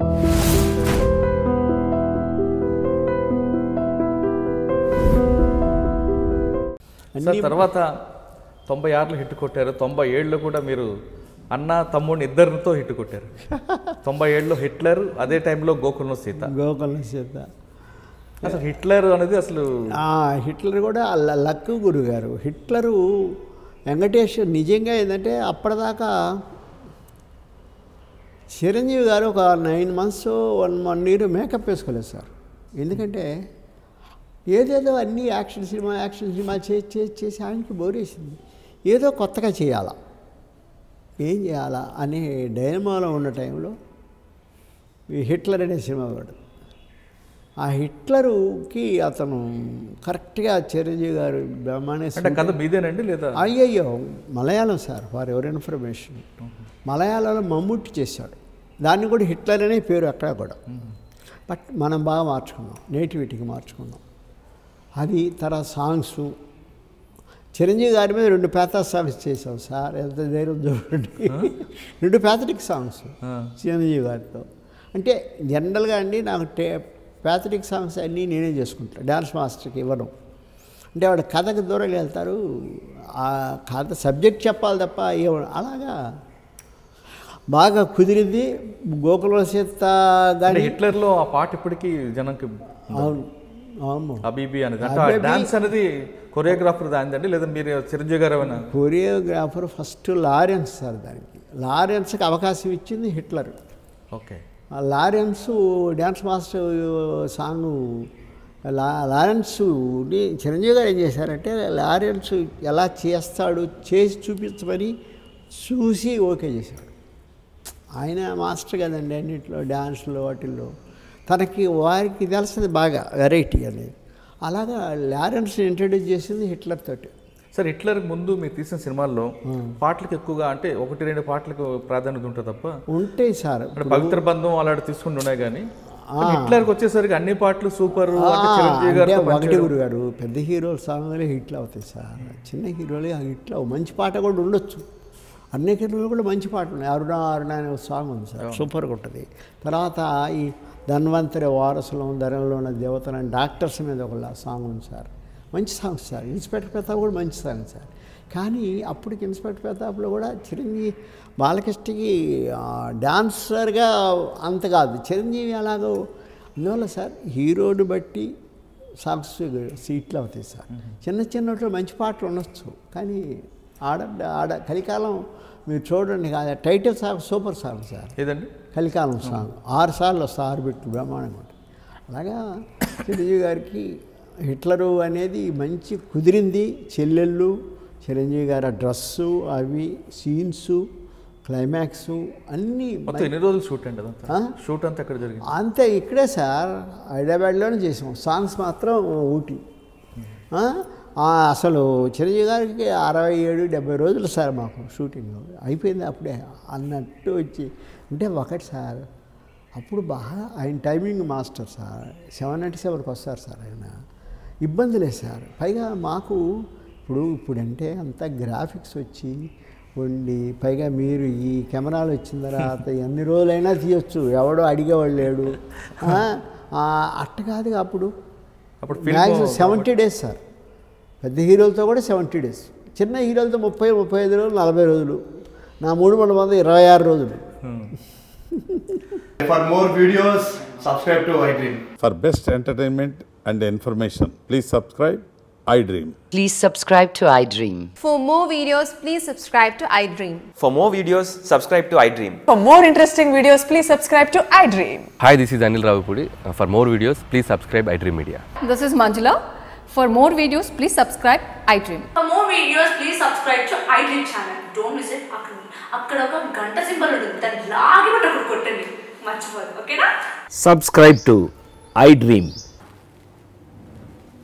Sir తర్వాత తొంభై ఆరులో హిట్ కొట్టారు తొంభై ఏడులో కూడా మీరు అన్న తమ్ముడిని ఇద్దరితో హిట్ కొట్టారు తొంభై ఏడులో హిట్లర్ అదే టైంలో గోకులం సీత గోకుల సీత అసలు హిట్లర్ అనేది అసలు ఆ, హిట్లర్ కూడా ల- లక్ గురుగారు హిట్లరు వెంకటేష్ నిజంగా ఏంటంటే అప్పటిదాకా చిరంజీవి గారు ఒక nine months one one year makeup వేసుకోలేదు సార్ ఎందుకంటే ఏదేదో అన్నీ యాక్షన్ సినిమా యాక్షన్ సినిమా చేసి చేసి చేసి ఆయనకి బోరేసింది ఏదో కొత్తగా చేయాలా ఏం చేయాలా అనే డైనమాలో ఉన్న టైంలో ఈ హిట్లర్ అనే సినిమా వాడు ఆ హిట్లరుకి అతను కరెక్ట్గా చిరంజీవి గారు బ్రహ్మాండ అంటే కథ మీదేనండి లేదా అయ్యయ్యో Malayalam sir for ever information మలయాళంలో మమ్ముట్టి చేశాడు దాన్ని కూడా హిట్లర్ అనే పేరు అక్కడ కూడా బట్ మనం బాగా మార్చుకున్నాం నేటివిటీకి మార్చుకున్నాం అది తర్వాత సాంగ్స్ చిరంజీవి గారి మీద రెండు పేతా సాంగ్స్ చేసాం సార్ ఎంత ధైర్యం చూడండి రెండు ప్యాథటిక్ సాంగ్స్ చిరంజీవి గారితో అంటే జనరల్గా అండి నాకు టే ప్యాథటిక్ సాంగ్స్ అన్నీ నేనే చేసుకుంటాను డ్యాన్స్ మాస్టర్కి ఇవ్వను అంటే వాడు కథకు దూరం వెళ్తారు ఆ కథ సబ్జెక్ట్ చెప్పాలి తప్ప ఏమ అలాగా బాగా కుదిరింది గోకుల సీత అంటే కానీ హిట్లర్లో ఆ పాట ఇప్పటికీ జనంకి అవును అవును అబీబీ అనేది అంటే ఆ అబీబీ- డాన్స్ అనేది కొరియోగ్రాఫర్ దానిదండి లేదా మీరు చిరంజీవి గారు ఏమైనా కొరియోగ్రాఫర్ ఫస్ట్ లారెన్స్ సార్ దానికి లారెన్స్కి అవకాశం ఇచ్చింది హిట్లర్ ఓకే ఆ లారెన్స్ డ్యాన్స్ మాస్టర్ సాంగ్ లా లారెన్స్ని చిరంజీవి గారు ఏం చేశారంటే లారెన్స్ ఎలా చేస్తాడు చేసి చూపించమని చూసి ఓకే చేశాడు ఆయన మాస్టర్ కదండి అన్నింటిలో డ్యాన్స్లో వాటిల్లో తనకి వారికి తెలిసింది బాగా వెరైటీ అనేది అలాగా లారెన్స్ ఇంట్రడ్యూస్ చేసింది హిట్లర్ తోటి సార్ హిట్లర్ ముందు మీరు తీసిన సినిమాల్లో పాటలకు ఎక్కువగా అంటే ఒకటి రెండు పాటలకు ప్రాధాన్యత ఉంటుంది తప్ప ఉంటాయి సార్ అంటే పవిత్ర బంధం అలాంటి తీసుకుంటూ ఉన్నాయి కానీ హిట్లర్కి వచ్చేసరికి అన్ని పాటలు సూపర్ అంటే చిరంజీవి అంటే గారితో ఒకటి పనిచేయడం. గురు గారు పెద్ద హీరోల సాంగ్లే హిట్లు అవుతాయి సార్ చిన్న హీరోలే హిట్లు అవ్వవు. మంచి పాట కూడా ఉండొచ్చు అన్ని హీరోలు కూడా మంచి పాటలు ఉన్నాయి అరుణ అరుణ అనే ఒక సాంగ్ ఉంది సార్ సూపర్గా ఉంటుంది తర్వాత ఈ ధన్వంతరి వారసులం ధరలో ఉన్న దేవతలు అని డాక్టర్స్ మీద ఒక సాంగ్ ఉంది సార్ మంచి సాంగ్ సార్ ఇన్స్పెక్టర్ ప్రతాప్ కూడా మంచి సాంగ్ సార్ కానీ అప్పటికి ఇన్స్పెక్టర్ ప్రతాప్లో కూడా చిరంజీవి బాలకృష్ణకి ఆ, డాన్సర్గా అంత కాదు చిరంజీవి అలాగో అందువల్ల సార్ హీరోని బట్టి సాంగ్స్ సీట్లు అవుతాయి సార్ చిన్న చిన్నట్లో మంచి పాటలు ఉండొచ్చు కానీ ఆడ ఆడ కలికాలం మీరు చూడండి కాదు title song super song sir ఏదండి కలికాలం సాంగ్ ఆరు సార్లు వస్తా ఆరు బిట్లు బ్రహ్మాండంగా ఉంటుంది అలాగా చిరంజీవి గారికి హిట్లరు అనేది మంచి కుదిరింది చెల్లెళ్ళు చిరంజీవి గారి ఆ డ్రస్సు అవి సీన్స్ క్లైమాక్స్ అన్నీ మొత్తం ఎన్ని రోజులు షూట్ అండి అదంతా ఆ? షూట్ అంతా ఎక్కడ జరిగింది అంతే ఇక్కడే సార్ హైదరాబాద్లోనే చేసాం సాంగ్స్ మాత్రం ఊటీ ఆ? ఆ, అసలు చిరంజీవి గారికి అరవై ఏడు డెబ్బై రోజులు సార్ మాకు షూటింగ్ అయిపోయింది అప్పుడే అన్నట్టు వచ్చి అంటే ఒకటి సార్ అప్పుడు బాగా ఆయన timing master sir seven ninety సెవెన్కి వస్తారు సార్ ఆయన ఇబ్బంది లేదు సార్ పైగా మాకు ఇప్పుడు ఇప్పుడంటే అంత గ్రాఫిక్స్ వచ్చి ఉండి పైగా మీరు ఈ కెమెరాలు వచ్చిన తర్వాత ఎన్ని రోజులైనా తీయొచ్చు ఎవడో అడిగేవాడు లేడు ఆ, ఆ, అట్ట కాదుగా అప్పుడు అప్పుడు film- maximum seventy days sir పెద్ద హీరోలతో కూడా సెవెంటీ డేస్ చిన్న హీరోలతో ముప్పై ముప్పై ఐదు రోజులు నలభై రోజులు నా మూడు వందల మంది ఇరవై ఆరు రోజులు For more videos, subscribe to iDream. For best entertainment and information, please subscribe iDream. Please subscribe to iDream. For more videos, please subscribe to iDream. For more videos, subscribe to iDream. For more interesting videos, please subscribe to iDream. Hi, this is Anil Ravipudi. Uh, For more videos, please subscribe iDream Media. This is Manjula. For more videos, please subscribe iDream. For more videos, please subscribe to iDream channel. Don't miss it. అక్కడ అక్కడ ఒక గంట symbol ఉంటుంది దాన్ని లాగి పట్టి అక్కడ కొట్టండి మర్చిపోదు ఓకేనా subscribe to iDream.